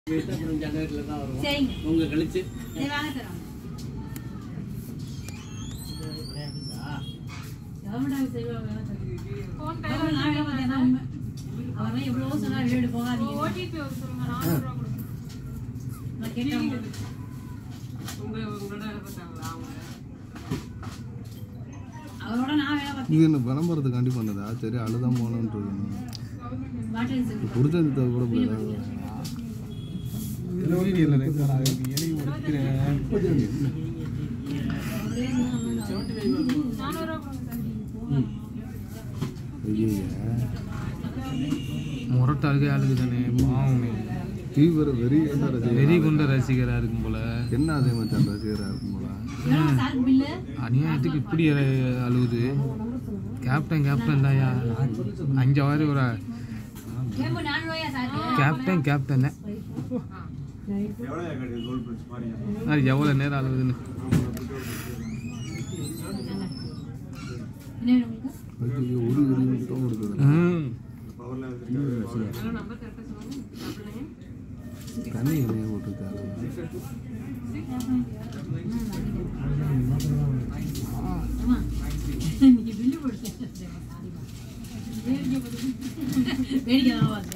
அப்புறம் ஜனவரியில் தான் வரும் சரிங்க உங்க கழிச்சு சரி வாங்க சார் கவர்மெண்ட் ஆஃபீஸ் செய்வாங்க நான் வேலை பார்த்தேன் தான் உண்மை அவன் எவ்வளவோ சொன்னா வீடு போகாதீங்க ஓடிபி சொல்லுங்க நானூறு ரூபா கொடுங்க நான் கேட்டேன் உங்க உங்களோட வேலை பார்த்தாங்களா அவங்க அவரோட நான் வேலை பார்த்தேன் இது என்ன விளம்பரத்துக்காண்டி பண்ணதா சரி அழுதான் போகணுன்றது வாட்டர் சர்வீஸ் புரிஞ்சது கூட போயிடாது நானூறு ரூபா கொடுங்க சார் முரட்டு அழுகை அழுகு தானே பாவம் தீவிர வெறி என்ன ரசிகர் வெறி கொண்ட ரசிகரா இருக்கும் போல என்ன அதே மச்சான் ரசிகரா இருக்கும் போல எவ்வளோ சார் பில்லு அநியாயத்துக்கு இப்படி அழ- அழுகுது கேப்டன் கேப்டன் தான்யா அஞ்சு வாரி ஒரு கேம்பு நானூறு ரூபாயா சார் கேப்டன் கேப்டன் தான் அது எவ்வளோ நேரம் அழுகுதுன்னு என்ன வேணும் உங்களுக்கு ஐயோ, ஒரு வெறி மட்டும் கொடுக்குது ம். நம்பர் கரெக்டாக சொல்லுங்க டபுள் நைன் தண்ணி நிறைய போட்டுருக்காரு ஆமா இன்னைக்கு பில்லு போட்டு வேடிக்கை தான்